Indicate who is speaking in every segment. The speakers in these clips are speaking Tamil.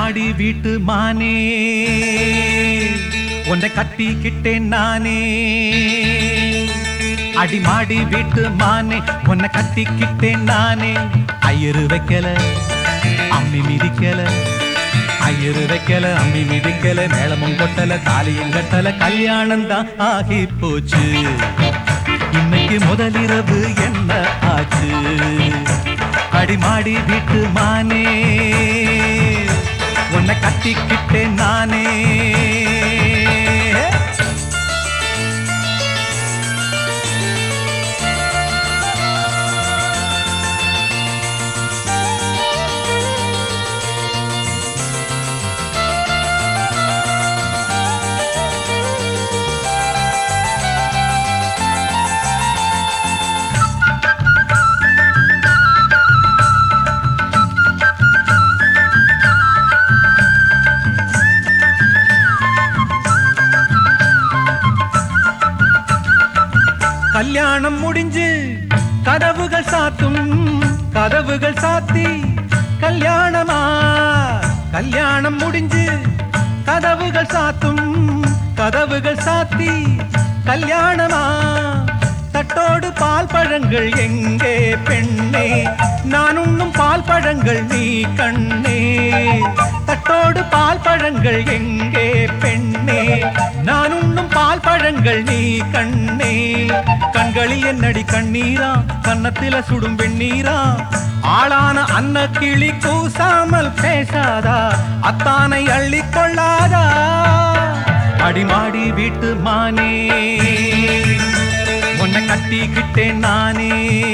Speaker 1: அடிமாடி வீட்டு மானே உன்னை கட்டிக்கிட்டேன் நானே அடிமாடி வீட்டு மானே உன்னை கட்டிக்கிட்டேன் நானே ஐயரு வைக்கல அம்மி மிதிக்கல ஐயரு வைக்கல அம்மி மிதிக்கல மேளமும் கொட்டல தாலியும் கட்டல கல்யாணம் தான் ஆகி போச்சு இன்னைக்கு முதலிரவு என்ன ஆச்சு அடிமாடி வீட்டு மானே உன்னை கட்டிக்கிட்டேன் நானே கல்யாணம் முடிஞ்சு கதவுகள் சாத்தும் கதவுகள் சாத்தி கல்யாணமா கல்யாணம் முடிஞ்சு கதவுகள் சாத்தும் கதவுகள் சாத்தி கல்யாணமா தட்டோடு பால் பழங்கள் எங்கே பெண்ணே நான் உண்ணும் பால் பழங்கள் நீ கண்ணே தட்டோடு பால் பழங்கள் எங்கே பெண்ணே நான் உண்ணும் பால் பழங்கள் நீ கண்ணே கண்களில் என்னடி கண்ணீரா கன்னத்தில சுடும் வெண்ணீரா ஆளான அன்ன கிளி கூசாமல் பேசாதா அத்தானை அள்ளிக் கொள்ளாதா அடிமாடி வீட்டு மானே உன்னை கட்டிக்கிட்டேன் நானே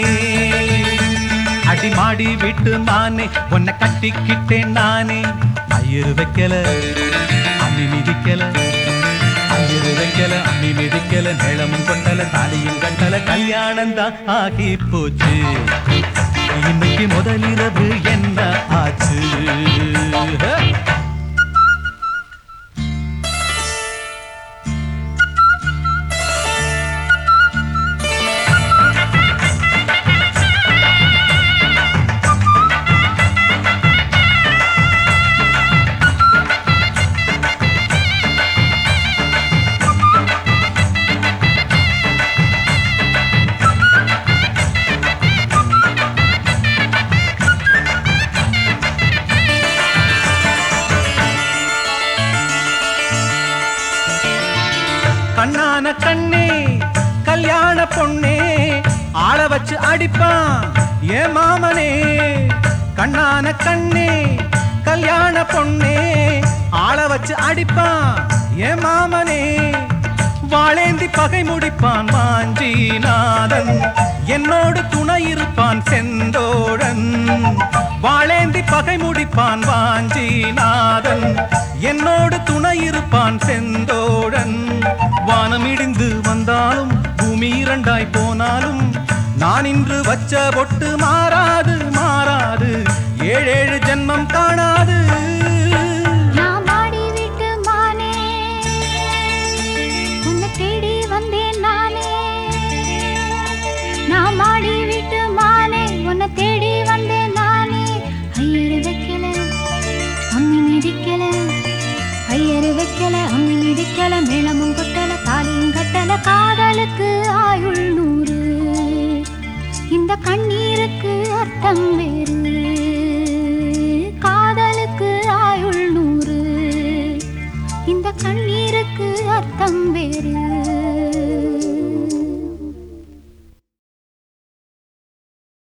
Speaker 1: அடிமாடி வீட்டு மானே உன்னை கட்டிக்கிட்டேன் நானே ஐயரு வைக்கல அம்மி மிதிக்கல ஐயரு வைக்கல அம்மி மிதிக்கல மேளமும் கொண்டல தாலியும் கண்டல கல்யாணம் தான் ஆகி போச்சு இன்னைக்கு முதலிரவு என்ன ஆச்சு ஹே! கண்ணான கண்ணே கல்யாண பொண்ணே ஆள வச்சு அடிப்பான் ஏ மாமனே கண்ணான கண்ணே கல்யாண பொண்ணே ஆள வச்சு அடிப்பான் ஏ மாமனே வாளேந்தி பகை முடிப்பான் வாஞ்சிநாதன் என்னோடு துணை இருப்பான் செந்தோழன் வாளேந்தி பகை முடிப்பான் வாஞ்சிநாதன் என்னோடு துணை இருப்பான் செந்தோழன் வானம் இடிந்து வந்தாலும் பூமி இரண்டாய் போனாலும் நான் இன்று வச்ச பொட்டு மாறாது மாறாது ஏழேழு ஜென்மம் காணாது
Speaker 2: நான் மாடி வீட்டு மானே உன்னை தேடி வந்தேன் நானே நான் மாடி வீட்டு மானே உன்னை தேடி வந்தேன் நானே ஐயரு வைக்கல அம்மி மிதிக்கல ஐயரு வைக்கல அம்மி மிதிக்கல மேளமும் கொட்டல தாலியும் கட்டல காதலுக்கு ஆயுள் நூறு இந்த கண்ணீருக்கு அர்த்தம் வேறு காதலுக்கு ஆயுள் நூறு இந்த கண்ணீருக்கு அர்த்தம் வேறு